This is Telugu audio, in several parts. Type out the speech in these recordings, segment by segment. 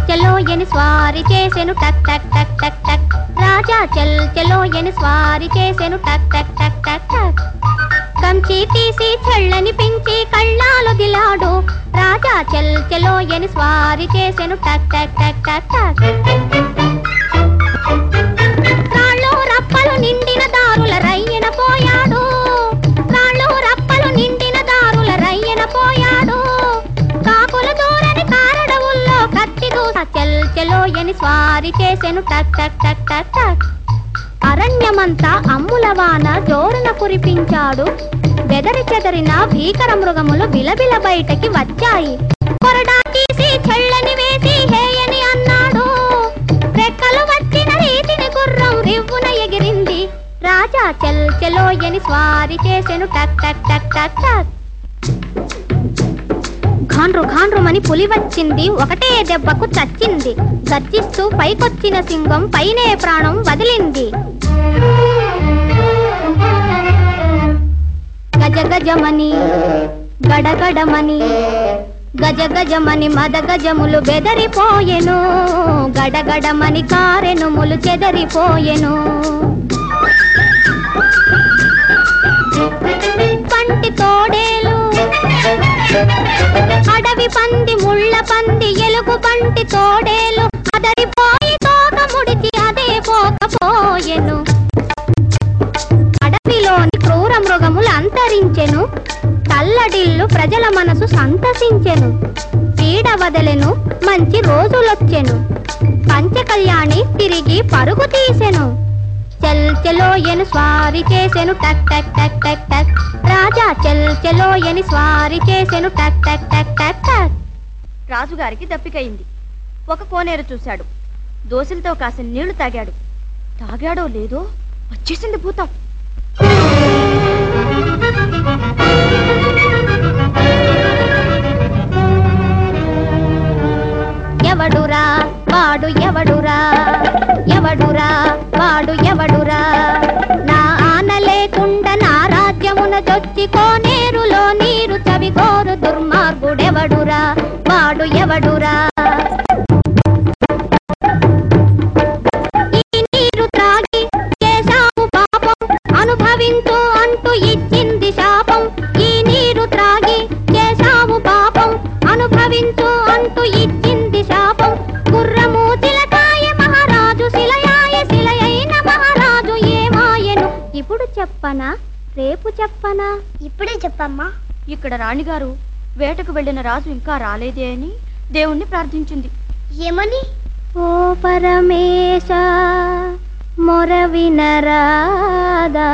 చలో ఎని స్వారీ చేసెను టక్ టక్ టక్ టక్ టక్ రాజా చల్ చలో ఎని స్వారీ చేసెను టక్ టక్ టక్ టక్ టక్ కంచి తీసి చెళ్ళని పెంచి కళ్ళాలు దిలాడు రాజా చల్ చలో ఎని స్వారీ చేసెను టక్ టక్ టక్ టక్ టక్ రాళ్ళు రప్పలు నిండిన దారుల రయ్యన పోయాడు రాళ్ళు రప్పలు నిండిన దారుల రయ్యన పోయాడు కాకుల దూరని కారడవుల్లో కత్తి దూస చెల్ చెలో ఎని స్వారీ చేసెను టక్ టక్ టక్ టక్ టక్ అరణ్యమంతా అమ్ముల వాన జోరున కురిపించాడు బెదరి చెదరిన భీకర మృగములు బిలబిల బయటకి వచ్చాయి కొరడా తీసి చెళ్ళని వేసి హేయని అన్నాడు రెక్కలు వచ్చిన రీతిని గుర్రం రివ్వున ఎగిరింది రాజా చెల్ చెలో ఎని స్వారీ చేసెను టక్ టక్ టక్ టక్ టక్ ఘాండ్రు ఘాండ్రుమని పులి వచ్చింది ఒకటే దెబ్బకు చచ్చింది గర్జిస్తూ పైకొచ్చిన సింగం పైనే ప్రాణం వదిలింది గజ గజమని గడగడమని గజ గజమని మద గజములు బెదరిపోయెను గడగడమని కారెనుములు చెదరిపోయెను పంటి తోడేలు అడవి పంది ముళ్ళ పంది ఎలుగు పంటి తోడేలు అదరిపోయి తోక ముడిచి అదే పోకపోయెను అడవిలోని క్రూర మృగములు అంతరించెను తల్లడిల్లు ప్రజల మనసు సంతసించెను పీడ వదలెను మంచి రోజులొచ్చెను పంచకళ్యాణి తిరిగి పరుగు తీసెను చెల్ చెలో ఎను స్వారీ చేసెను టక్ టక్ టక్ టక్ టక్ రాజా చెల్ చెలో ఎని స్వారీ చేసెను టక్ టక్ టక్ టక్ టక్ రాజుగారికి దప్పికయింది ఒక కోనేరు చూశాడు దోశలతో కాసిన నీళ్లు తాగాడు తాగాడో లేదో వచ్చేసింది భూతం ఎవడురా వాడు ఎవడురా ఎవడురా వాడు ఎవడురా నా ఆన లేకుండా నా రాజ్యమున చొచ్చి కోనేరులో నీరు చవిగోరు దుర్మార్గుడెవడురా వాడు ఎవడురా ఈ నీరు త్రాగి చేశావు పాపం అనుభవించు అంటూ ఇచ్చింది శాపం ఈ నీరు త్రాగి చేశావు పాపం అనుభవించు అంటూ ఇచ్చింది శాపం గుర్రము చిలకాయ మహారాజు శిలయాయ శిలయైన మహారాజు ఏమాయను ఇప్పుడు చెప్పనా రేపు చెప్పనా ఇప్పుడే చెప్పమ్మా ఇక్కడ రాణిగారు వేటకు వెళ్ళిన రాజు ఇంకా రాలేదే అని దేవుణ్ణి ప్రార్థించింది ఏమని ఓ పరమేశ మొర వినరాదా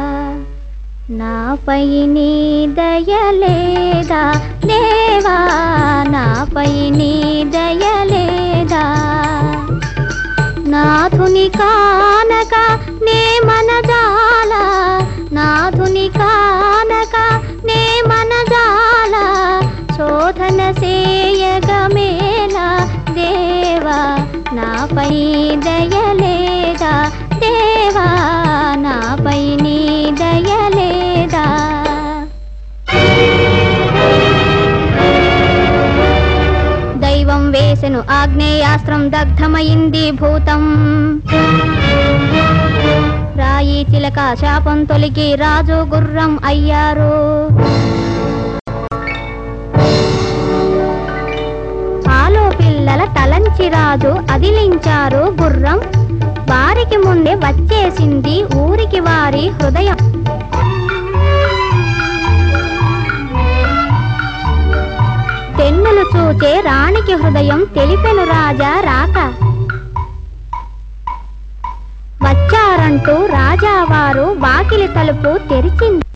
నాపై నీ దయలేదా దేవా నాపై నీ దయలేదా నాథుని కానక నే మనజాల నాథుని కానక నే మనజాల శోధన సేయగమేలా దేవా నాపై దయలేదా దేవా నాపై నీ దయలేదా దైవం వేసెను ఆగ్నేయాస్త్రం దగ్ధమైంది భూతం రాయి చిలక శాపం తొలిగి రాజు గుర్రం అయ్యారు ఆలో పిల్లల తలంచి రాజు అదిలించారు గుర్రం వారికి ముందే వచ్చేసింది ఊరికి వారి హృదయం తెన్నులు చూచే రాణికి హృదయం తెలిపెను రాజా రాక వచ్చారంటూ రాజావారు వాకిలి తలుపు తెరిచింది